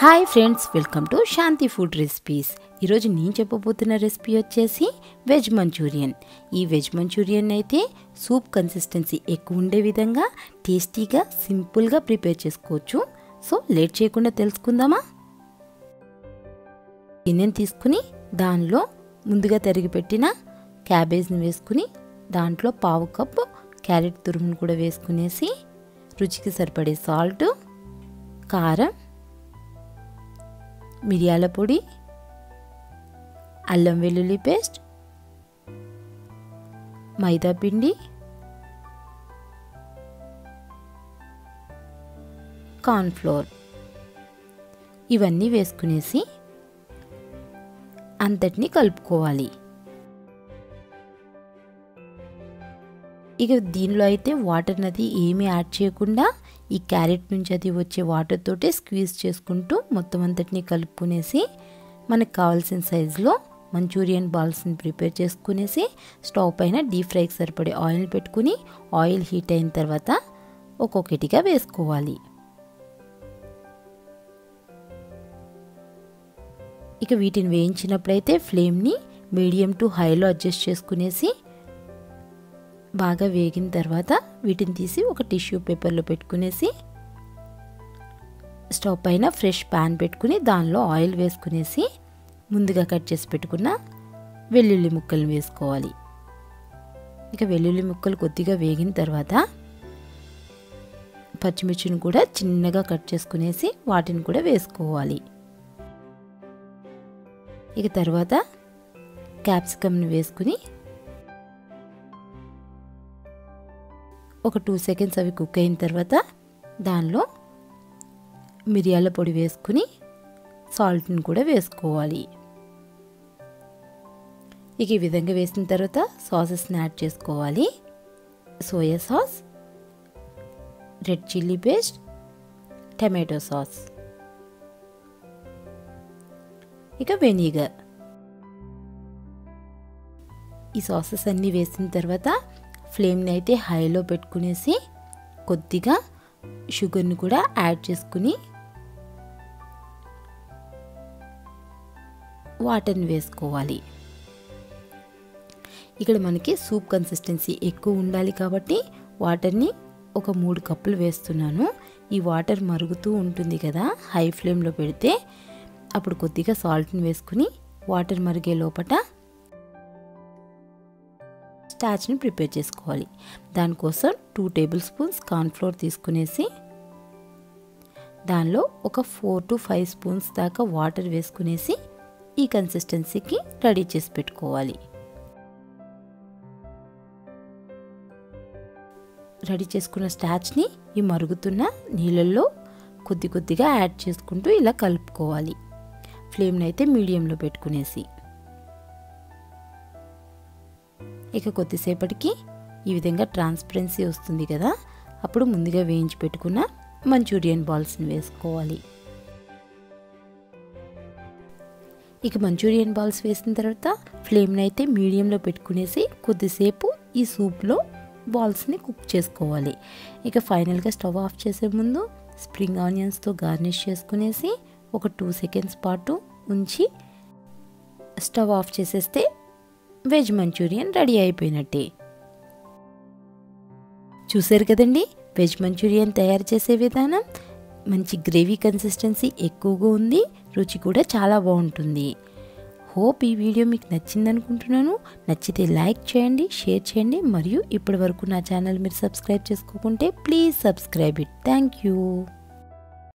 hi friends welcome to Shanti food recipes ఈరోజు నేను చెప్పబోతున్న రెసిపీ వచ్చేసి వెజ్ మంచూరియన్ ఈ వెజ్ మంచూరియన్ అయితే సూప్ కన్సిస్టెన్సీ ఎక్కువ ఉండే విధంగా టేస్టీగా సింపుల్గా ప్రిపేర్ చేసుకోవచ్చు సో లేట్ చేయకుండా తెలుసుకుందామా గిన్నెని తీసుకుని దానిలో ముందుగా తరిగి పెట్టిన క్యాబేజ్ని వేసుకుని దాంట్లో పావు కప్పు క్యారెట్ తురుమును కూడా వేసుకునేసి రుచికి సరిపడే సాల్ట్ కారం మిరియాల పొడి అల్లం వెల్లుల్లి పేస్ట్ మైదా పిండి కార్న్ఫ్లోర్ ఇవన్నీ వేసుకునేసి అంతటిని కలుపుకోవాలి ఇక దీనిలో అయితే వాటర్ నది ఏమీ యాడ్ చేయకుండా ఈ క్యారెట్ నుంచి అది వచ్చే వాటర్ తోటే స్క్వీజ్ చేసుకుంటూ మొత్తం అంతటిని కలుపుకునేసి మనకు కావాల్సిన సైజులో మంచూరియన్ బాల్స్ని ప్రిపేర్ చేసుకునేసి స్టవ్ పైన డీప్ ఫ్రైకి సరిపడే ఆయిల్ పెట్టుకుని ఆయిల్ హీట్ అయిన తర్వాత ఒక్కొక్కటిగా వేసుకోవాలి ఇక వీటిని వేయించినప్పుడైతే ఫ్లేమ్ని మీడియం టు హైలో అడ్జస్ట్ చేసుకునేసి బాగా వేగిన తర్వాత వీటిని తీసి ఒక టిష్యూ పేపర్లో పెట్టుకునేసి స్టవ్ పైన ఫ్రెష్ ప్యాన్ పెట్టుకుని దానిలో ఆయిల్ వేసుకునేసి ముందుగా కట్ చేసి పెట్టుకున్న వెల్లుల్లి ముక్కలు వేసుకోవాలి ఇక వెల్లుల్లి ముక్కలు కొద్దిగా వేగిన తర్వాత పచ్చిమిర్చిని కూడా చిన్నగా కట్ చేసుకునేసి వాటిని కూడా వేసుకోవాలి ఇక తర్వాత క్యాప్సికమ్ని వేసుకుని ఒక టూ సెకండ్స్ అవి కుక్ అయిన తర్వాత దానిలో మిరియాల పొడి వేసుకుని సాల్ట్ని కూడా వేసుకోవాలి ఇక ఈ విధంగా వేసిన తర్వాత సాసెస్ని యాడ్ చేసుకోవాలి soya sauce red chilli paste tomato sauce ఇక వెనిగర్ ఈ సాసెస్ అన్నీ వేసిన తర్వాత ఫ్లేమ్ని అయితే హైలో పెట్టుకునేసి కొద్దిగా షుగర్ని కూడా యాడ్ చేసుకుని వాటర్ని వేసుకోవాలి ఇక్కడ మనకి సూప్ కన్సిస్టెన్సీ ఎక్కువ ఉండాలి కాబట్టి వాటర్ని ఒక మూడు కప్పులు వేస్తున్నాను ఈ వాటర్ మరుగుతూ ఉంటుంది కదా హై ఫ్లేమ్లో పెడితే అప్పుడు కొద్దిగా సాల్ట్ని వేసుకుని వాటర్ మరిగే లోపట స్టాచ్ని ప్రిపేర్ చేసుకోవాలి దానికోసం టూ టేబుల్ స్పూన్స్ కార్న్ఫ్లోర్ తీసుకునేసి దానిలో ఒక ఫోర్ టు ఫైవ్ స్పూన్స్ దాకా వాటర్ వేసుకునేసి ఈ కన్సిస్టెన్సీకి రెడీ చేసి పెట్టుకోవాలి రెడీ చేసుకున్న స్టాచ్ని ఈ మరుగుతున్న నీళ్ళల్లో కొద్ది కొద్దిగా యాడ్ చేసుకుంటూ ఇలా కలుపుకోవాలి ఫ్లేమ్ని అయితే మీడియంలో పెట్టుకునేసి ఇక కొద్దిసేపటికి ఈ విధంగా ట్రాన్స్పరెన్సీ వస్తుంది కదా అప్పుడు ముందుగా వేయించి పెట్టుకున్న మంచూరియన్ బాల్స్ని వేసుకోవాలి ఇక మంచూరియన్ బాల్స్ వేసిన తర్వాత ఫ్లేమ్ని అయితే మీడియంలో పెట్టుకునేసి కొద్దిసేపు ఈ సూప్లో బాల్స్ని కుక్ చేసుకోవాలి ఇక ఫైనల్గా స్టవ్ ఆఫ్ చేసే ముందు స్ప్రింగ్ ఆనియన్స్తో గార్నిష్ చేసుకునేసి ఒక టూ సెకండ్స్ పాటు ఉంచి స్టవ్ ఆఫ్ చేసేస్తే వెజ్ మంచూరియన్ రెడీ అయిపోయినట్టే చూసారు కదండి వెజ్ మంచూరియన్ తయారు చేసే విధానం మంచి గ్రేవీ కన్సిస్టెన్సీ ఎక్కువగా ఉంది రుచి కూడా చాలా బాగుంటుంది హోప్ ఈ వీడియో మీకు నచ్చింది అనుకుంటున్నాను నచ్చితే లైక్ చేయండి షేర్ చేయండి మరియు ఇప్పటి వరకు నా ఛానల్ మీరు సబ్స్క్రైబ్ చేసుకోకుంటే please subscribe it thank you